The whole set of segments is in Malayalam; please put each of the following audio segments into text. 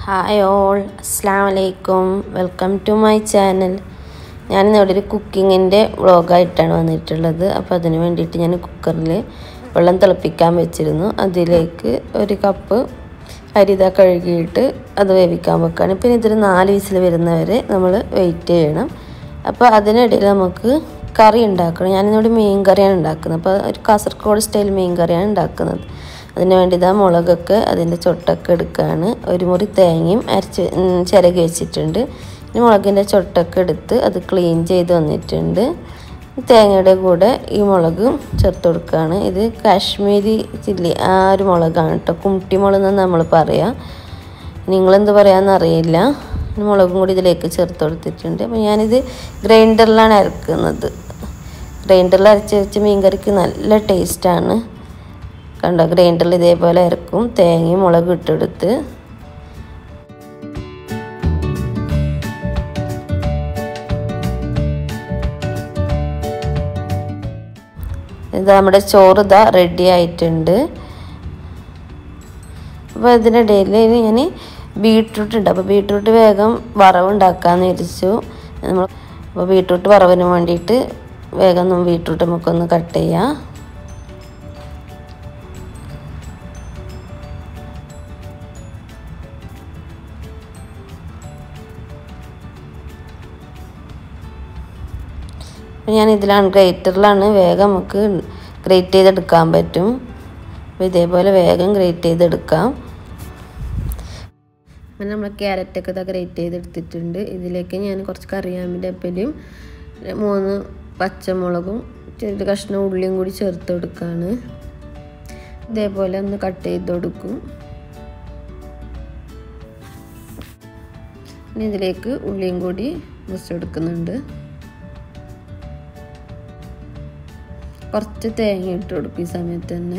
ഹായ് ഓൾ അസ്സാം വലൈക്കും വെൽക്കം ടു മൈ ചാനൽ ഞാനിന്നിവിടെ ഒരു കുക്കിങ്ങിൻ്റെ വ്ളോഗായിട്ടാണ് വന്നിട്ടുള്ളത് അപ്പോൾ അതിന് വേണ്ടിയിട്ട് ഞാൻ കുക്കറിൽ വെള്ളം തിളപ്പിക്കാൻ വെച്ചിരുന്നു അതിലേക്ക് ഒരു കപ്പ് അരിത കഴുകിയിട്ട് അത് വേവിക്കാൻ വെക്കുകയാണ് പിന്നെ ഇതൊരു നാല് വിസിൽ വരുന്നവരെ നമ്മൾ വെയിറ്റ് ചെയ്യണം അപ്പോൾ അതിനിടയിൽ നമുക്ക് കറി ഉണ്ടാക്കണം ഞാനിന്നിവിടെ മീൻ കറിയാണ് ഉണ്ടാക്കുന്നത് അപ്പോൾ ഒരു കാസർഗോഡ് സ്റ്റൈൽ മീൻ കറിയാണ് ഉണ്ടാക്കുന്നത് അതിന് വേണ്ടി ഇതാ മുളകൊക്കെ അതിൻ്റെ ചൊട്ടൊക്കെ എടുക്കുകയാണ് ഒരു മുറി തേങ്ങയും അരച്ച് ചിരകി വെച്ചിട്ടുണ്ട് ഇനി മുളകിൻ്റെ ചൊട്ടൊക്കെ എടുത്ത് അത് ക്ലീൻ ചെയ്ത് വന്നിട്ടുണ്ട് തേങ്ങയുടെ കൂടെ ഈ മുളകും ചേർത്ത് കൊടുക്കുകയാണ് ഇത് കാശ്മീരി ചില്ലി ആ ഒരു മുളകാണ് കേട്ടോ കുമിട്ടി മുളക് എന്ന് നമ്മൾ പറയാം നിങ്ങളെന്ത് പറയാമെന്ന് അറിയില്ല മുളകും കൂടി ഇതിലേക്ക് ചേർത്ത് കൊടുത്തിട്ടുണ്ട് അപ്പോൾ ഞാനിത് ഗ്രൈൻഡറിലാണ് അരക്കുന്നത് ഗ്രൈൻഡറിൽ അരച്ച് വെച്ച് മീൻ കറിക്ക് നല്ല ടേസ്റ്റാണ് കണ്ടോ ഗ്രൈൻഡറിൽ ഇതേപോലെ അരക്കും തേങ്ങയും മുളകും ഇട്ടെടുത്ത് ഇത് നമ്മുടെ ചോറ് ഇതാ റെഡി ആയിട്ടുണ്ട് അപ്പോൾ ഇതിനിടയിൽ ഞാൻ ബീട്രൂട്ട് ഉണ്ട് അപ്പോൾ ബീട്രൂട്ട് വേഗം വറവ് ഉണ്ടാക്കാമെന്ന് വിചാരിച്ചു നമ്മൾ അപ്പോൾ ബീട്രൂട്ട് വറവിന് വേണ്ടിയിട്ട് വേഗം ബീട്രൂട്ട് നമുക്കൊന്ന് കട്ട് ചെയ്യാം ഞാൻ ഇതിലാണ് ഗ്രേറ്ററിലാണ് വേഗം നമുക്ക് ഗ്രേറ്റ് ചെയ്തെടുക്കാൻ പറ്റും അപ്പോൾ ഇതേപോലെ വേഗം ഗ്രേറ്റ് ചെയ്തെടുക്കാം അങ്ങനെ നമ്മൾ ക്യാരറ്റൊക്കെ ഇതാ ഗ്രേറ്റ് ചെയ്തെടുത്തിട്ടുണ്ട് ഇതിലേക്ക് ഞാൻ കുറച്ച് കറിയാമ്പിൻ്റെ അപ്പലും മൂന്ന് പച്ചമുളകും ചെറിയ കഷ്ണം ഉള്ളിയും കൂടി ചേർത്ത് കൊടുക്കുകയാണ് ഇതേപോലെ ഒന്ന് കട്ട് ചെയ്ത് കൊടുക്കും ഇനി ഇതിലേക്ക് ഉള്ളിയും കൂടി മുറിച്ച് കൊടുക്കുന്നുണ്ട് കുറച്ച് തേങ്ങ ഇട്ട് കൊടുക്കും ഈ സമയത്ത് തന്നെ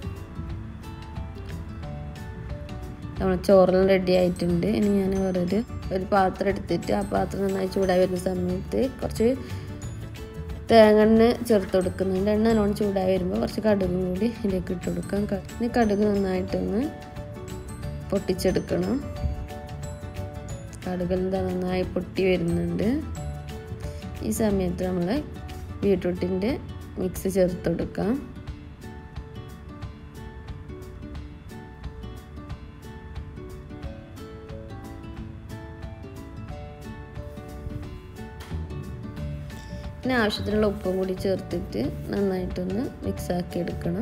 നമ്മൾ ചോറെല്ലാം റെഡി ആയിട്ടുണ്ട് ഇനി ഞാൻ വേറൊരു ഒരു പാത്രം എടുത്തിട്ട് ആ പാത്രം നന്നായി ചൂടായി വരുന്ന സമയത്ത് കുറച്ച് തേങ്ങ എണ്ണ ചേർത്ത് കൊടുക്കുന്നുണ്ട് എണ്ണ നല്ലോണം ചൂടായി വരുമ്പോൾ കുറച്ച് കടുകും കൂടി ഇതിലേക്ക് ഇട്ട് കൊടുക്കാം ഇനി കടുക് നന്നായിട്ടൊന്ന് പൊട്ടിച്ചെടുക്കണം കടുക് എന്താ നന്നായി പൊട്ടി വരുന്നുണ്ട് ഈ സമയത്ത് നമ്മൾ ബീട്രൂട്ടിൻ്റെ മിക്സ് ചേർത്ത് കൊടുക്കാം പിന്നെ ആവശ്യത്തിനുള്ള ഉപ്പും കൂടി ചേർത്തിട്ട് നന്നായിട്ടൊന്ന് മിക്സ് ആക്കി എടുക്കണം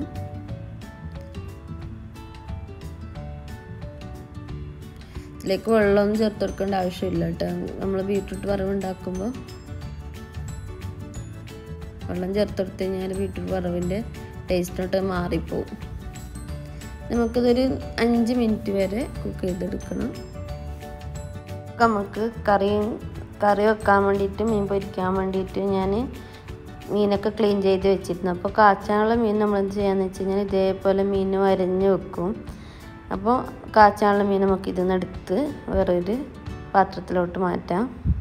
ഇതിലേക്ക് വെള്ളമൊന്നും ചേർത്ത് കൊടുക്കേണ്ട ആവശ്യമില്ല കേട്ടോ നമ്മൾ ബീട്രൂട്ട് വറവ് ഉണ്ടാക്കുമ്പോൾ വെള്ളം ചേർത്ത് കൊടുത്തു കഴിഞ്ഞാൽ ബീട്രൂട്ട് വറവിൻ്റെ ടേസ്റ്റോട്ട് മാറിപ്പോവും നമുക്കിതൊരു അഞ്ച് മിനിറ്റ് വരെ കുക്ക് ചെയ്തെടുക്കണം നമുക്ക് കറി കറി വെക്കാൻ വേണ്ടിയിട്ട് മീൻ പൊരിക്കാൻ വേണ്ടിയിട്ട് ഞാൻ മീനൊക്കെ ക്ലീൻ ചെയ്ത് വെച്ചിരുന്നു അപ്പോൾ കാച്ചാനുള്ള മീൻ നമ്മൾ എന്ത് ചെയ്യാന്ന് വെച്ച് കഴിഞ്ഞാൽ ഇതേപോലെ മീൻ വരഞ്ഞ് വെക്കും അപ്പോൾ കാച്ചാനുള്ള മീൻ നമുക്ക് ഇതിൽ നിന്ന് എടുത്ത് വേറൊരു പാത്രത്തിലോട്ട് മാറ്റാം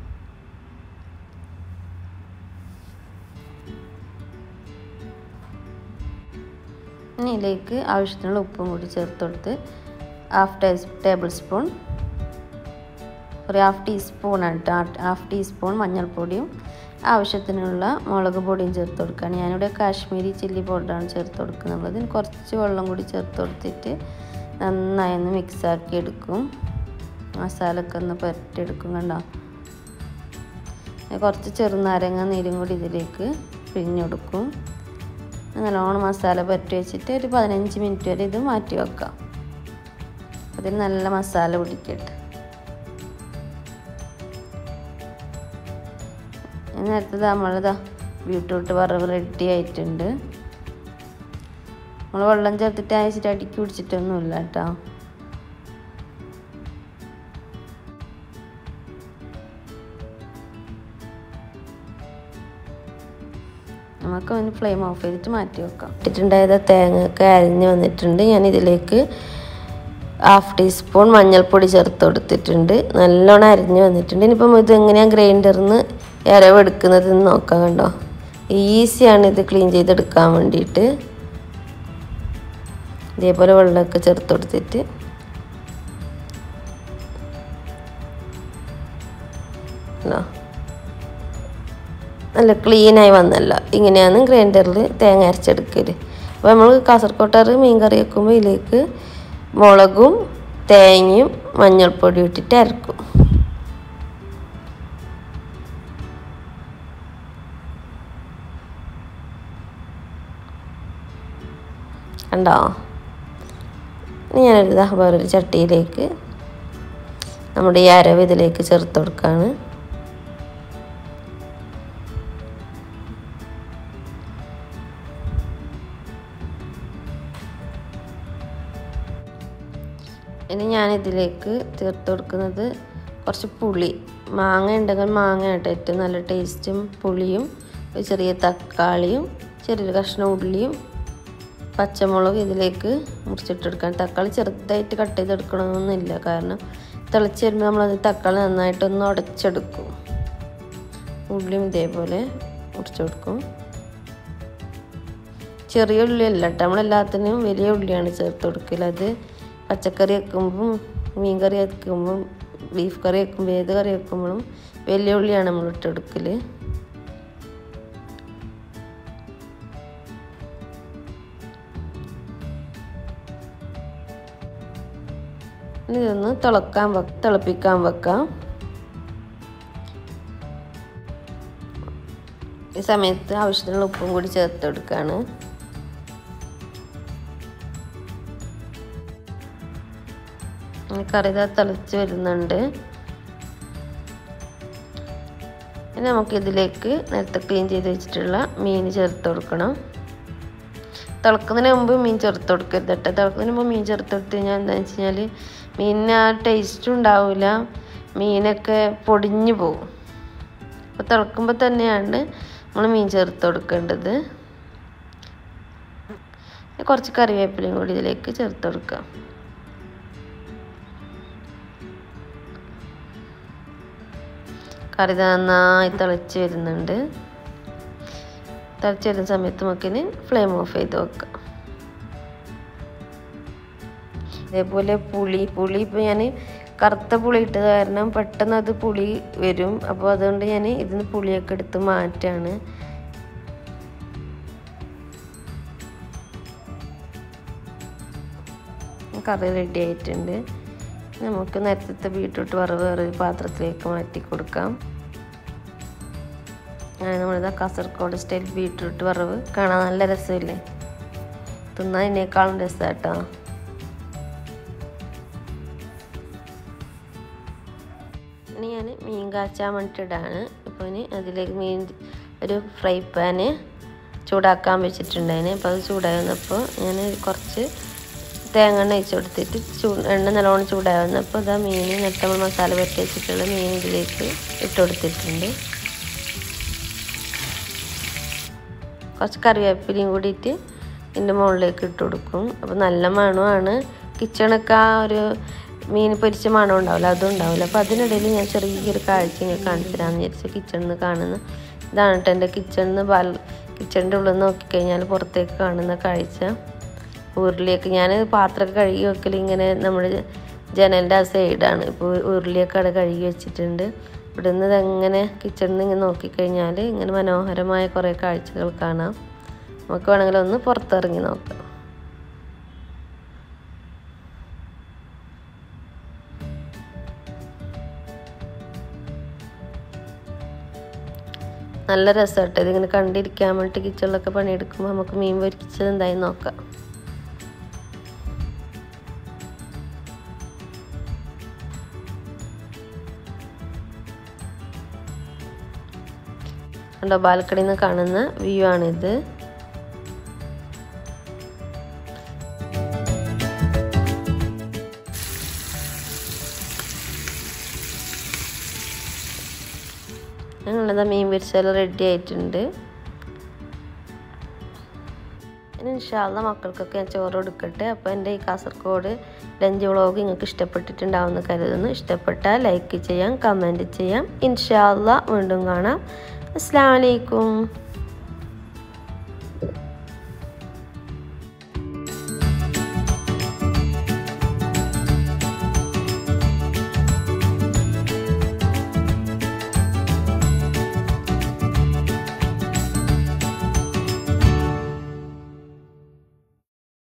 ഇനി ഇതിലേക്ക് ആവശ്യത്തിനുള്ള ഉപ്പും കൂടി ചേർത്ത് കൊടുത്ത് ഹാഫ് ടേ ടേബിൾ സ്പൂൺ ഒരു ഹാഫ് ടീസ്പൂണാണ് കേട്ടോ ഹാഫ് ടീസ്പൂൺ മഞ്ഞൾപ്പൊടിയും ആവശ്യത്തിനുള്ള മുളക് പൊടിയും ചേർത്ത് കൊടുക്കുകയാണ് ഞാനിവിടെ കാശ്മീരി ചില്ലി പൗഡറാണ് ചേർത്ത് കൊടുക്കുന്നത് ഇതിന് കുറച്ച് വെള്ളം കൂടി ചേർത്ത് കൊടുത്തിട്ട് നന്നായി ഒന്ന് മിക്സാക്കി എടുക്കും മസാലയൊക്കെ ഒന്ന് പുരട്ടിയെടുക്കും കണ്ടോ കുറച്ച് ചെറുനാരങ്ങ നീരും കൂടി ഇതിലേക്ക് പിഴിഞ്ഞെടുക്കും നല്ലോണം മസാല പുരട്ടി വെച്ചിട്ട് ഒരു പതിനഞ്ച് മിനിറ്റ് വരെ ഇത് മാറ്റി വെക്കാം അതിൽ നല്ല മസാല പിടിക്കട്ടെ നേരത്തെ നമ്മളിതാ ബീട്രൂട്ട് വറവ് റെഡി ആയിട്ടുണ്ട് നമ്മൾ വെള്ളം ചേർത്തിട്ട് അയച്ചിട്ട് അടിക്കി പിടിച്ചിട്ടൊന്നുമില്ല കേട്ടോ നമുക്ക് അതിന് ഫ്ലെയിം ഓഫ് ചെയ്തിട്ട് മാറ്റി വെക്കാം ഇട്ടിട്ടുണ്ടായത് തേങ്ങ ഒക്കെ അരിഞ്ഞ് വന്നിട്ടുണ്ട് ഞാൻ ഇതിലേക്ക് ഹാഫ് ടീസ്പൂൺ മഞ്ഞൾപ്പൊടി ചേർത്ത് കൊടുത്തിട്ടുണ്ട് നല്ലോണം അരിഞ്ഞ് വന്നിട്ടുണ്ട് ഇനിയിപ്പം ഇത് എങ്ങനെയാണ് ഗ്രൈൻഡറിൽ നിന്ന് ഇരവെടുക്കുന്നത് എന്ന് നോക്കാം കണ്ടോ ഈസിയാണ് ഇത് ക്ലീൻ ചെയ്തെടുക്കാൻ വേണ്ടിയിട്ട് ഇതേപോലെ വെള്ളമൊക്കെ ചേർത്ത് കൊടുത്തിട്ട് അല്ലോ നല്ല ക്ലീനായി വന്നല്ലോ ഇങ്ങനെയാണ് ഗ്രൈൻഡറിൽ തേങ്ങ അരച്ചെടുക്കൽ അപ്പോൾ നമ്മൾ കാസർകോട്ടാറ് മീൻ കറി വെക്കുമ്പോൾ ഇതിലേക്ക് മുളകും തേങ്ങയും മഞ്ഞൾപ്പൊടി ഇട്ടിട്ട് അരക്കും കണ്ടോ ഇനി ഞാനൊരു ദാ വേറൊരു ചട്ടിയിലേക്ക് നമ്മുടെ ഈ അരവ് ഇതിലേക്ക് ചേർത്ത് കൊടുക്കുകയാണ് ഇനി ഞാനിതിലേക്ക് ചേർത്ത് കൊടുക്കുന്നത് കുറച്ച് പുളി മാങ്ങ ഉണ്ടെങ്കിൽ മാങ്ങ ആയിട്ട് ഏറ്റവും നല്ല ടേസ്റ്റും പുളിയും ഒരു ചെറിയ തക്കാളിയും ചെറിയൊരു കഷ്ണം ഉള്ളിയും പച്ചമുളക് ഇതിലേക്ക് മുറിച്ചിട്ടെടുക്കാൻ തക്കാളി ചെറുതായിട്ട് കട്ട് ചെയ്തെടുക്കണമെന്നില്ല കാരണം തിളച്ച് വരുമ്പോൾ നമ്മളത് തക്കാളി നന്നായിട്ടൊന്ന് ഉടച്ചെടുക്കും ഉള്ളിയും ഇതേപോലെ മുറിച്ച് കൊടുക്കും ചെറിയ ഉള്ളി അല്ല കേട്ടോ നമ്മളെല്ലാത്തിനും വലിയ ഉള്ളിയാണ് ചേർത്ത് കൊടുക്കൽ അത് പച്ചക്കറി വെക്കുമ്പം മീൻ കറി വെക്കുമ്പം ബീഫ് കറി വെക്കുമ്പോൾ ഏത് കറി വെക്കുമ്പോഴും വലിയ ഉള്ളിയാണ് നമ്മൾ ഇട്ടെടുക്കൽ ഇനി ഇതൊന്ന് തിളക്കാൻ വെ തിളപ്പിക്കാൻ വെക്കാം ഈ സമയത്ത് ആവശ്യത്തിനുള്ള ഉപ്പും കൂടി ചേർത്ത് കൊടുക്കുകയാണ് കറി ഇതാ തിളച്ച് വരുന്നുണ്ട് ഇനി നമുക്കിതിലേക്ക് നേരത്തെ ക്ലീൻ ചെയ്ത് വെച്ചിട്ടുള്ള മീൻ ചേർത്ത് കൊടുക്കണം തിളക്കുന്നതിന് മുമ്പ് മീൻ ചേർത്ത് കൊടുക്കരുത് കേട്ടോ തിളക്കുന്നതിന് മുമ്പ് മീൻ ചേർത്ത് കൊടുത്ത് കഴിഞ്ഞാൽ എന്താണെന്ന് വെച്ച് കഴിഞ്ഞാൽ മീനിന് ആ ടേസ്റ്റും ഉണ്ടാവില്ല മീനൊക്കെ പൊടിഞ്ഞു പോകും അപ്പോൾ തിളക്കുമ്പോൾ തന്നെയാണ് നമ്മൾ മീൻ ചേർത്ത് കൊടുക്കേണ്ടത് കുറച്ച് കറിവേപ്പിലയും കൂടി ഇതിലേക്ക് ചേർത്ത് കൊടുക്കാം കറി നന്നായി തിളച്ച് വരുന്നുണ്ട് തിളച്ച് വരുന്ന സമയത്ത് നമുക്കിനി ഫ്ലെയിം ഓഫ് ചെയ്ത് വെക്കാം അതേപോലെ പുളി പുളി ഇപ്പോൾ ഞാൻ കറുത്ത പുളി ഇട്ടത് കാരണം പെട്ടെന്ന് അത് പുളി വരും അപ്പോൾ അതുകൊണ്ട് ഞാൻ ഇതിന് പുളിയൊക്കെ എടുത്ത് മാറ്റാണ് കറി റെഡി ആയിട്ടുണ്ട് നമുക്ക് നേരത്തെ ബീട്രൂട്ട് വറവ് വേറെ പാത്രത്തിലേക്ക് മാറ്റി കൊടുക്കാം അങ്ങനെ നമ്മളിതാ കാസർഗോഡ് സ്റ്റൈൽ ബീട്രൂട്ട് വറവ് കാണാൻ നല്ല രസമില്ലേ തിന്നാൻ ഇതിനേക്കാളും രസമാട്ടോ ഇനി ഞാൻ മീൻ കാച്ചാൻ വേണ്ടിയിട്ടാണ് ഇപ്പോൾ ഇനി അതിലേക്ക് മീൻ ഒരു ഫ്രൈ പാന് ചൂടാക്കാൻ വെച്ചിട്ടുണ്ടായിന് അപ്പോൾ അത് ചൂടായി വന്നപ്പോൾ ഞാൻ കുറച്ച് തേങ്ങ എണ്ണ ഒഴിച്ച് കൊടുത്തിട്ട് ചൂ എണ്ണ നല്ലോണം ചൂടായി വന്നപ്പോൾ ഇതാ മീൻ നേരത്തെ നമ്മൾ മസാല പറ്റി വെച്ചിട്ടുള്ള മീൻ ഇതിലേക്ക് ഇട്ട് കൊടുത്തിട്ടുണ്ട് കുറച്ച് കറിവേപ്പിലയും കൂടിയിട്ട് ഇതിൻ്റെ മുകളിലേക്ക് ഇട്ട് കൊടുക്കും അപ്പോൾ നല്ല മണമാണ് കിച്ചണൊക്കെ ആ ഒരു മീൻ പൊരിച്ച മണം ഉണ്ടാവില്ല അതും ഉണ്ടാവില്ല അപ്പോൾ അതിനിടയിൽ ഞാൻ ചെറിയൊരു കാഴ്ച ഇങ്ങനെ കാണിച്ചു തരാമെന്ന് വിചാരിച്ചു കിച്ചണിൽ നിന്ന് കാണുന്ന ഇതാണ് കേട്ടോ എൻ്റെ കിച്ചണിൽ നിന്ന് ബാൽ കിച്ചണിൻ്റെ ഉള്ളിൽ നിന്ന് നോക്കിക്കഴിഞ്ഞാൽ പുറത്തേക്ക് കാണുന്ന കാഴ്ച ഉരുളിയൊക്കെ ഞാൻ പാത്രമൊക്കെ കഴുകി വെക്കൽ ഇങ്ങനെ നമ്മുടെ ജനലിൻ്റെ ആ സൈഡാണ് ഇപ്പോൾ ഉരുളിയൊക്കെ അവിടെ കഴുകി വെച്ചിട്ടുണ്ട് ഇവിടെ നിന്ന് ഇതെങ്ങനെ കിച്ചണിൽ നിന്ന് ഇങ്ങനെ നോക്കിക്കഴിഞ്ഞാൽ ഇങ്ങനെ മനോഹരമായ കുറേ കാഴ്ചകൾ കാണാം നമുക്ക് വേണമെങ്കിൽ ഒന്ന് പുറത്തിറങ്ങി നോക്കാം നല്ല രസമാട്ടോ ഇതിങ്ങനെ കണ്ടിരിക്കാൻ വേണ്ടിയിട്ട് കിച്ചണിലൊക്കെ പണിയെടുക്കുമ്പോൾ നമുക്ക് മീൻ പൊരിച്ചത് എന്തായി നോക്കാം കണ്ടോ ബാൽക്കണിയിൽ നിന്ന് കാണുന്ന വ്യൂ ആണിത് ഞങ്ങളത് മീൻ പൊരിച്ചാൽ റെഡി ആയിട്ടുണ്ട് ഇനി ഇൻഷാല്ല മക്കൾക്കൊക്കെ ഞാൻ ചോറ് കൊടുക്കട്ടെ അപ്പോൾ എൻ്റെ ഈ കാസർഗോഡ് ലഞ്ച് വ്ളോഗ് നിങ്ങൾക്ക് ഇഷ്ടപ്പെട്ടിട്ടുണ്ടാവുമെന്ന് കരുതുന്നു ഇഷ്ടപ്പെട്ടാൽ ലൈക്ക് ചെയ്യാം കമൻറ്റ് ചെയ്യാം ഇൻഷാല്ല വീണ്ടും കാണാം അസ്സാം വലൈക്കും